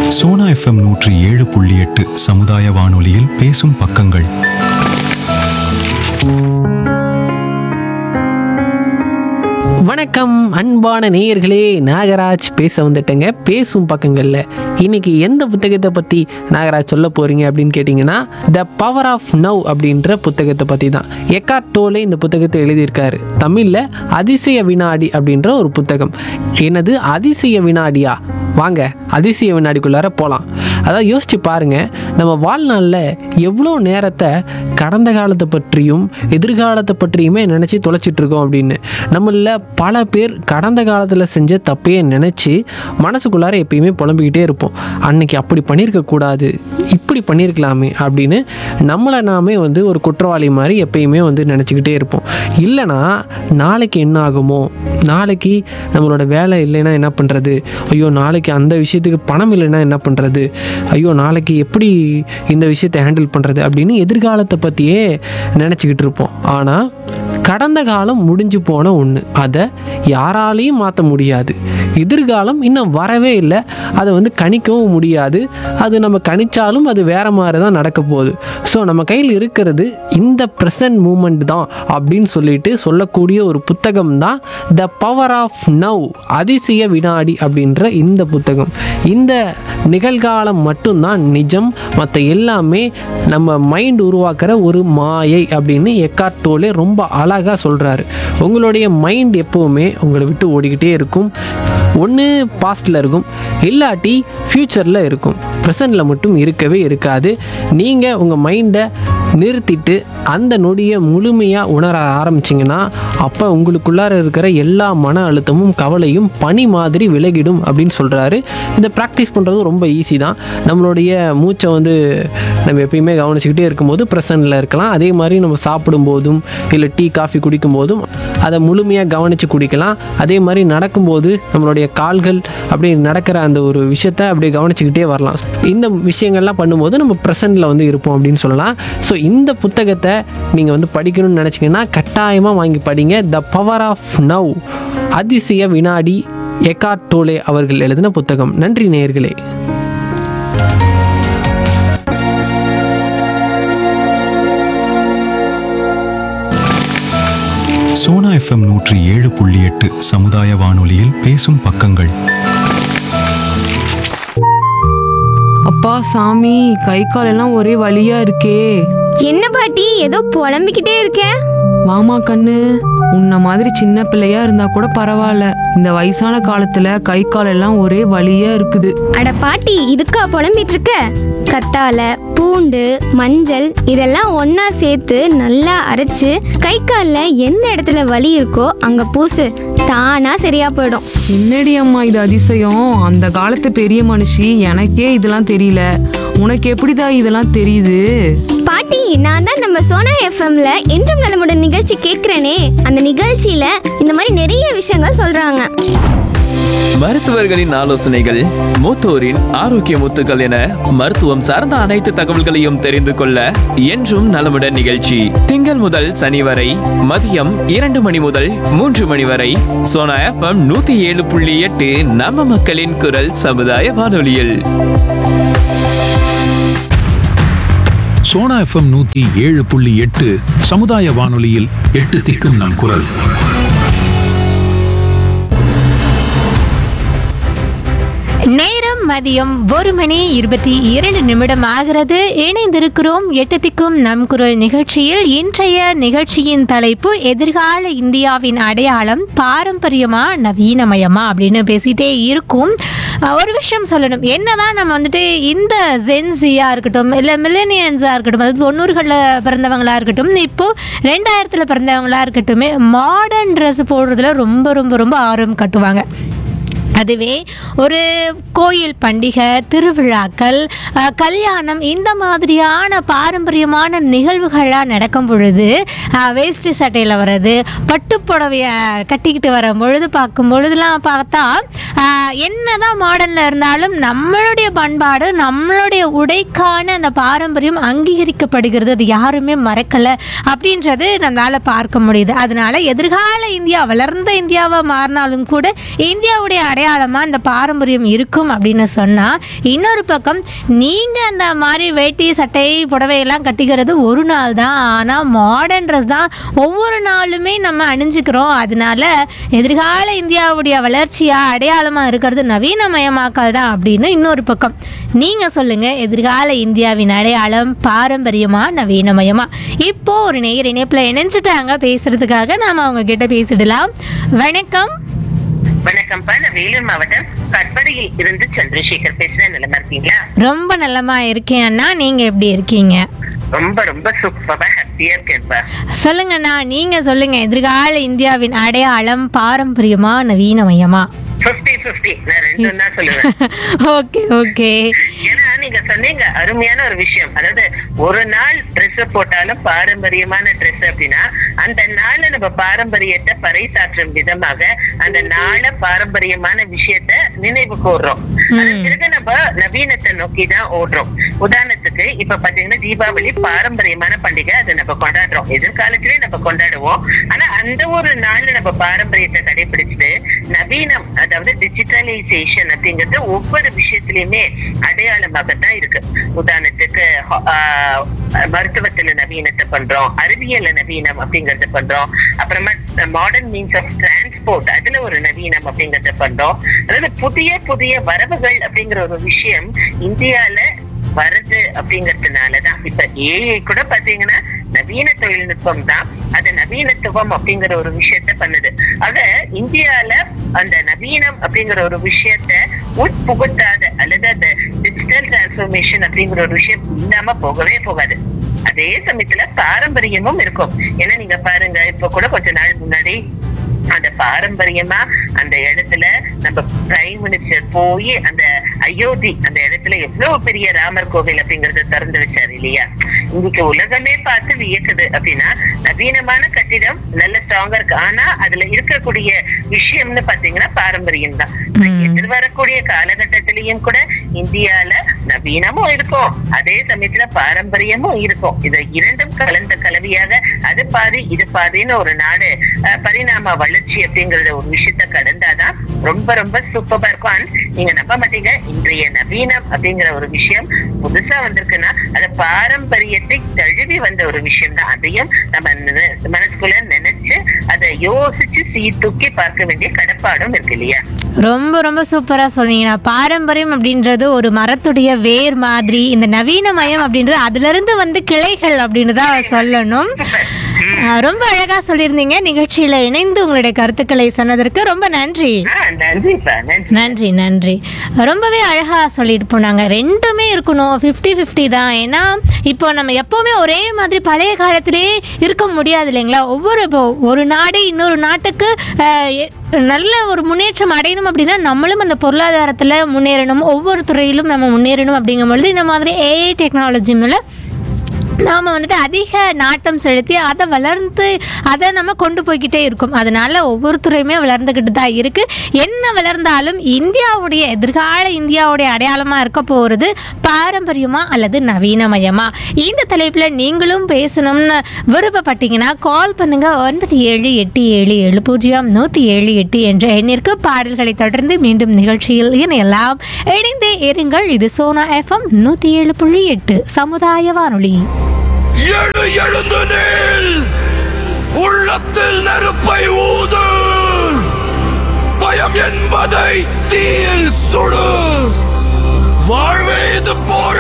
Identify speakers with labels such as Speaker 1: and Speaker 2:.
Speaker 1: Sona FM நூற்றி ஏழு புள்ளி எட்டு சமுதாய வானொலியில் பேசும் பக்கங்கள்
Speaker 2: வணக்கம் அன்பான நேயர்களே நாகராஜ் பேச வந்துட்டேங்க பேசும் பக்கங்களில் இன்னைக்கு எந்த புத்தகத்தை பற்றி நாகராஜ் சொல்ல போறீங்க அப்படின்னு கேட்டிங்கன்னா த பவர் ஆஃப் நவ் அப்படின்ற புத்தகத்தை பற்றி தான் எக்கார்ட் டோலே இந்த புத்தகத்தை எழுதியிருக்காரு தமிழில் அதிசய வினாடி அப்படின்ற ஒரு புத்தகம் என்னது அதிசய வினாடியா வாங்க அதிசய வினாடிக்குள்ளார போகலாம் அதான் யோசிச்சு பாருங்க நம்ம வாழ்நாளில் எவ்வளோ நேரத்தை கடந்த காலத்தை பற்றியும் எதிர்காலத்தை பற்றியுமே நினச்சி தொலைச்சிட்டு இருக்கோம் அப்படின்னு நம்மள பல பேர் கடந்த காலத்தில் செஞ்ச தப்பையே நினச்சி மனசுக்குள்ளார எப்பயுமே புலம்பிக்கிட்டே இருப்போம் அன்னைக்கு அப்படி பண்ணியிருக்க கூடாது இப்படி பண்ணியிருக்கலாமே அப்படின்னு நம்மளை நாமே வந்து ஒரு குற்றவாளி மாதிரி எப்பயுமே வந்து நினச்சிக்கிட்டே இருப்போம் இல்லைனா நாளைக்கு என்ன ஆகுமோ நாளைக்கு நம்மளோட வேலை இல்லைன்னா என்ன பண்ணுறது ஐயோ நாளைக்கு அந்த விஷயத்துக்கு பணம் இல்லைன்னா என்ன பண்ணுறது ஐயோ நாளைக்கு எப்படி இந்த விஷயத்தை ஹேண்டில் பண்ணுறது அப்படின்னு எதிர்காலத்தை பற்றியே நினச்சிக்கிட்டு இருப்போம் ஆனால் கடந்த காலம் முடிஞ்சு போன ஒன்று அதை யாராலையும் மாற்ற முடியாது எதிர்காலம் இன்னும் வரவே இல்லை அதை வந்து கணிக்கவும் முடியாது அது நம்ம கணிச்சாலும் அது வேற மாதிரி தான் நடக்க போகுது ஸோ நம்ம கையில் இருக்கிறது இந்த ப்ரெசன்ட் மூமெண்ட் தான் அப்படின்னு சொல்லிட்டு சொல்லக்கூடிய ஒரு புத்தகம் தான் த பவர் ஆஃப் நவ் அதிசய வினாடி அப்படின்ற இந்த புத்தகம் இந்த நிகழ்காலம் மட்டும்தான் நிஜம் மற்ற எல்லாமே நம்ம மைண்ட் உருவாக்குற ஒரு மாயை அப்படின்னு எக்கார்ட் டோலே ரொம்ப அழகாக சொல்கிறாரு உங்களுடைய மைண்ட் எப்போவுமே உங்களை விட்டு ஓடிக்கிட்டே இருக்கும் ஒன்று பாஸ்டில் இருக்கும் இல்லாட்டி ஃப்யூச்சரில் இருக்கும் ப்ரெசண்டில் மட்டும் இருக்கவே இருக்காது நீங்கள் உங்கள் மைண்டை நிறுத்திட்டு அந்த நொடியை முழுமையாக உணர ஆரம்பிச்சிங்கன்னா அப்போ உங்களுக்குள்ளார இருக்கிற எல்லா மன அழுத்தமும் கவலையும் பனி மாதிரி விலகிடும் அப்படின்னு சொல்கிறாரு இதை ப்ராக்டிஸ் பண்ணுறது ரொம்ப ஈஸி தான் நம்மளுடைய மூச்சை வந்து நம்ம எப்பயுமே கவனிச்சுக்கிட்டே இருக்கும்போது ப்ரெசண்டில் இருக்கலாம் அதே மாதிரி நம்ம சாப்பிடும்போதும் இல்லை டீ காஃபி குடிக்கும் போதும் அதை முழுமையாக கவனித்து குடிக்கலாம் அதே மாதிரி நடக்கும்போது நம்மளுடைய கால்கள் அப்படி நடக்கிற அந்த ஒரு விஷயத்த அப்படியே கவனிச்சுக்கிட்டே வரலாம் இந்த விஷயங்கள்லாம் பண்ணும்போது நம்ம ப்ரெசண்டில் வந்து இருப்போம் அப்படின்னு சொல்லலாம் ஸோ இந்த புத்தகத்தை நீங்கள் வந்து படிக்கணும்னு நினச்சிங்கன்னா கட்டாயமாக வாங்கி படிங்க த பவர் ஆஃப் நவ் அதிசய வினாடி எக்கார்ட் டோலே அவர்கள் எழுதின புத்தகம் நன்றி நேயர்களே
Speaker 1: சோனா எஃப்எம் நூற்றி ஏழு புள்ளி எட்டு சமுதாய வானொலியில் பேசும் பக்கங்கள்
Speaker 3: அப்பா சாமி கை கால் எல்லாம் ஒரே வலியா இருக்கே
Speaker 4: என்ன பாட்டி ஏதோ புலம்பிக்கிட்டே இருக்க
Speaker 3: வாமா கண்ணு உன்ன மாதிரி சின்ன பிள்ளையா இருந்தா கூட பரவாயில்ல இந்த வயசான காலத்துல கை கால் எல்லாம் ஒரே வலியா இருக்குது
Speaker 4: அட பாட்டி இதுக்கா புலம்பிட்டு இருக்க கத்தால பூண்டு மஞ்சள் இதெல்லாம் ஒண்ணா சேர்த்து நல்லா அரைச்சு கை காலில் எந்த இடத்துல வலி இருக்கோ அங்க பூசு தானா சரியா போயிடும்
Speaker 3: என்னடி அம்மா இது அதிசயம் அந்த காலத்து பெரிய மனுஷி எனக்கே இதெல்லாம் தெரியல உனக்கு எப்படிதா இதெல்லாம் தெரியுது
Speaker 4: பாட்டி நான் தான் நம்ம சோனா எஃப்எம்ல என்றும் நலமுடன் நிகழ்ச்சி கேட்கிறேனே அந்த நிகழ்ச்சியில இந்த மாதிரி நிறைய விஷயங்கள் சொல்றாங்க
Speaker 5: மருத்துவர்களின் ஆலோசனைகள் மூத்தோரின் ஆரோக்கிய முத்துக்கள் என மருத்துவம் சார்ந்த அனைத்து தகவல்களையும் தெரிந்து கொள்ள என்றும் நலமுடன் நிகழ்ச்சி திங்கள் முதல் சனி வரை மதியம் இரண்டு மணி முதல் மூன்று மணி வரை சோனா எஃப்எம் நூத்தி ஏழு புள்ளி எட்டு நம்ம மக்களின் குரல் சமுதாய வானொலியில்
Speaker 6: சோனா எஃப்எம் நூத்தி ஏழு புள்ளி எட்டு சமுதாய வானொலியில் எட்டு திக்கும் நம் குரல்
Speaker 7: நேரம் மதியம் ஒரு மணி இருபத்தி இரண்டு நிமிடம் ஆகிறது இணைந்திருக்கிறோம் எட்டத்திக்கும் நம் குரல் நிகழ்ச்சியில் இன்றைய நிகழ்ச்சியின் தலைப்பு எதிர்கால இந்தியாவின் அடையாளம் பாரம்பரியமா நவீனமயமா அப்படின்னு பேசிட்டே இருக்கும் அஹ் ஒரு விஷயம் சொல்லணும் என்னதான் நம்ம வந்துட்டு இந்த ஜென்சியாக இருக்கட்டும் இல்லை மில்லேனியன்ஸாக இருக்கட்டும் அதாவது தொண்ணூறுகளில் பிறந்தவங்களா இருக்கட்டும் இப்போ ரெண்டாயிரத்தில் பிறந்தவங்களா இருக்கட்டும் மாடர்ன் ட்ரெஸ் போடுறதுல ரொம்ப ரொம்ப ரொம்ப ஆர்வம் காட்டுவாங்க அதுவே ஒரு கோயில் பண்டிகை திருவிழாக்கள் அஹ், கல்யாணம் இந்த மாதிரியான பாரம்பரியமான நிகழ்வுகள்லாம் நடக்கும் பொழுது அஹ், வேஷ்டி சட்டையில் வர்றது பட்டுப்புடவைய கட்டிக்கிட்டு வரும் பொழுது பார்க்கும் பொழுதுலாம் பார்த்தா அஹ், என்னதான் மாடர்னில் இருந்தாலும் நம்மளுடைய பண்பாடு நம்மளுடைய உடைக்கான அந்த பாரம்பரியம் அங்கீகரிக்கப்படுகிறது அது யாருமே மறக்கலை அப்படின்றது நம்மளால் பார்க்க முடியுது அதனால எதிர்கால இந்தியா வளர்ந்த இந்தியாவை மாறினாலும் கூட இந்தியாவுடைய அடையாளம் அடையாளமாக இந்த பாரம்பரியம் இருக்கும் அப்படின்னு சொன்னால் இன்னொரு பக்கம் நீங்கள் அந்த மாதிரி வேட்டி சட்டை புடவையெல்லாம் கட்டிக்கிறது ஒரு நாள் தான் ஆனால் மாடர்ன் ட்ரெஸ் தான் ஒவ்வொரு நாளுமே நம்ம அணிஞ்சுக்கிறோம் அதனால எதிர்கால இந்தியாவுடைய வளர்ச்சியாக அடையாளமாக இருக்கிறது நவீனமயமாக்கல் தான் அப்படின்னு இன்னொரு பக்கம் நீங்கள் சொல்லுங்கள் எதிர்கால இந்தியாவின் அடையாளம் பாரம்பரியமா நவீனமயமா இப்போ ஒரு நேயர் இணைப்பில் இணைஞ்சிட்டாங்க பேசுறதுக்காக நாம் அவங்க கிட்ட பேசிடலாம் வணக்கம்
Speaker 8: வணக்கம்ப்பா நான் வேலூர் மாவட்டம் கட்படியில் இருந்து சந்திரசேகர் பேசுறேன் நிலமா இருக்கீங்களா
Speaker 7: ரொம்ப நல்லமா இருக்கேன் அண்ணா நீங்கள் எப்படி இருக்கீங்க
Speaker 8: ரொம்ப ரொம்ப சூப்பரா ஹாப்பியா இருக்கேன்ப்பா
Speaker 7: சொல்லுங்கண்ணா நீங்கள் சொல்லுங்க எதிர்கால இந்தியாவின் அடையாளம் பாரம்பரியமா நவீனமயமா
Speaker 8: பிப்டி பிப்டி நான் ரெண்டும் தான் சொல்லுவேன்
Speaker 7: ஓகே ஓகே
Speaker 8: ஏன்னா நீங்க சொன்னீங்க அருமையான ஒரு விஷயம் அதாவது ஒரு நாள் Dress போட்டாலும் பாரம்பரியமான Dress அப்படின்னா அந்த நாள்ல நம்ம பாரம்பரியத்தை பறைசாற்றும் விதமாக அந்த நாள பாரம்பரியமான விஷயத்த நினைவு கூர்றோம் அதன் பிறகு நம்ம நவீனத்தை நோக்கி தான் ஓடுறோம் உதாரணத்துக்கு இப்ப பாத்தீங்கன்னா தீபாவளி பாரம்பரியமான பண்டிகை அதை நம்ம கொண்டாடுறோம் எதிர்காலத்திலேயே நம்ம கொண்டாடுவோம் ஆனா அந்த ஒரு நாள்ல நம்ம பாரம்பரியத்தை கடைபிடிச்சிட்டு நவீனம் அதாவது டிஜிட்டலைசேஷன் அப்படிங்கிறது ஒவ்வொரு விஷயத்திலயுமே அடையாளமாகத்தான் இருக்கு உதாரணத்துக்கு ஹா- ஆஹ் மருத்துவத்துல நவீனத்தை பண்றோம் அறிவியல்ல நவீனம் அப்படிங்கறத பண்றோம் அப்புறமா மாடர்ன் மீன்ஸ் ஆஃப் டிரான்ஸ்போர்ட் அதுல ஒரு நவீனம் அப்படிங்கறத பண்றோம் அதாவது புதிய புதிய வரவுகள் அப்படிங்கிற ஒரு விஷயம் இந்தியால வருது அப்படிங்கறதுனாலதான் இப்ப ஏஐ கூட பாத்தீங்கன்னா நவீன தொழில்நுட்பம் தான் அது நவீனத்துவம் அப்படிங்கிற ஒரு விஷயத்த பண்ணுது ஆக இந்தியால அந்த நவீனம் அப்படிங்கிற ஒரு விஷயத்த உட்புகுத்தாத அல்லது அந்த டிஜிட்டல் டிரான்ஸ்பர்மேஷன் அப்படிங்கிற ஒரு விஷயம் இல்லாம போகவே போகாது அதே சமயத்துல பாரம்பரியமும் இருக்கும் ஏன்னா நீங்க பாருங்க இப்ப கூட கொஞ்ச நாள் முன்னாடி அந்த பாரம்பரியமா அந்த இடத்துல நம்ம பிரைம் மினிஸ்டர் போய் அந்த அயோத்தி அந்த இடத்துல எவ்வளவு பெரிய ராமர் கோவில் அப்படிங்கறத திறந்து வச்சாரு இல்லையா இன்னைக்கு உலகமே பார்த்து வியக்குது அப்படின்னா நவீனமான கட்டிடம் நல்ல ஸ்ட்ராங்கா இருக்கு ஆனா அதுல இருக்கக்கூடிய விஷயம்னு பாத்தீங்கன்னா பாரம்பரியம் தான் எதிர்வரக்கூடிய காலகட்டத்திலயும் கூட இந்தியால நவீனமும் இருக்கும் அதே சமயத்துல பாரம்பரியமும் இருக்கும் இது இரண்டும் கலந்த கலவையாக அது பாதி இது பாதின்னு ஒரு நாடு அஹ், பரிணாம வளர்ச்சி அப்படிங்கறத ஒரு விஷயத்த கடந்தாதான் ரொம்ப ரொம்ப சூப்பரா இருக்கும் And நீங்க நம்ப மாட்டீங்க இன்றைய நவீனம் அப்படிங்கிற ஒரு விஷயம் புதுசா வந்திருக்குன்னா அது பாரம்பரியத்தை தழுவி வந்த ஒரு விஷயம் தான் அதையும் நம்ம நினை- மனசுக்குள்ள நினைச்சு அதை யோசிச்சு சீர்தூக்கி பார்க்க வேண்டிய கடப்பாடும் இருக்கு இல்லையா
Speaker 7: ரொம்ப ரொம்ப சூப்பராக சொன்னீங்கண்ணா பாரம்பரியம் அப்படின்றது ஒரு மரத்துடைய வேர் மாதிரி இந்த நவீனமயம் அப்படின்றது அதுலேருந்து வந்து கிளைகள் அப்படின்னு தான் சொல்லணும் ஆஹ் ரொம்ப அழகாக சொல்லியிருந்தீங்க நிகழ்ச்சியில் இணைந்து உங்களுடைய கருத்துக்களை சொன்னதற்கு ரொம்ப நன்றி
Speaker 8: ஆஹ் நன்றிப்பா நன்றி
Speaker 7: நன்றி நன்றி ரொம்பவே அழகாக சொல்லிட்டு போனாங்க ரெண்டுமே இருக்கணும் ஃபிஃப்டி ஃபிஃப்டி தான் ஏன்னா இப்போ நம்ம எப்போவுமே ஒரே மாதிரி பழைய காலத்திலே இருக்க முடியாது இல்லைங்களா ஒவ்வொரு இப்போ ஒரு நாடு இன்னொரு நாட்டுக்கு ஆஹ், எ- நல்ல ஒரு முன்னேற்றம் அடையணும் அப்படின்னா நம்மளும் அந்த பொருளாதாரத்தில் முன்னேறணும் ஒவ்வொரு துறையிலும் நம்ம முன்னேறணும் அப்படிங்கும் பொழுது இந்த மாதிரி ஏஐ டெக்னாலஜி மேலே நாம் வந்துட்டு அதிக நாட்டம் செலுத்தி அதை வளர்ந்து அதை நம்ம கொண்டு போய்கிட்டே இருக்கோம் அதனால ஒவ்வொரு துறையுமே வளர்ந்துக்கிட்டு தான் இருக்குது என்ன வளர்ந்தாலும் இந்தியாவுடைய எதிர்கால இந்தியாவுடைய அடையாளமாக இருக்க போகிறது பாரம்பரியமா அல்லது நவீனமயமா இந்த தலைப்பில் நீங்களும் பேசணும்னு விருப்பப்பட்டீங்கன்னா கால் பண்ணுங்க ஒன்பது ஏழு எட்டு ஏழு ஏழு பூஜ்ஜியம் நூற்றி ஏழு எட்டு என்ற எண்ணிற்கு பாடல்களை தொடர்ந்து மீண்டும் நிகழ்ச்சியில் இணையலாம் இணைந்தே இருங்கள் இது சோனா எஃப்எம் நூற்றி ஏழு புள்ளி எட்டு சமுதாய வானொலி
Speaker 9: எழு எழுந்து நில் உள்ளத்தில் நெருப்பை ஊது பயம் என்பதை தீயில் சுடு வாழ்வே இது போர்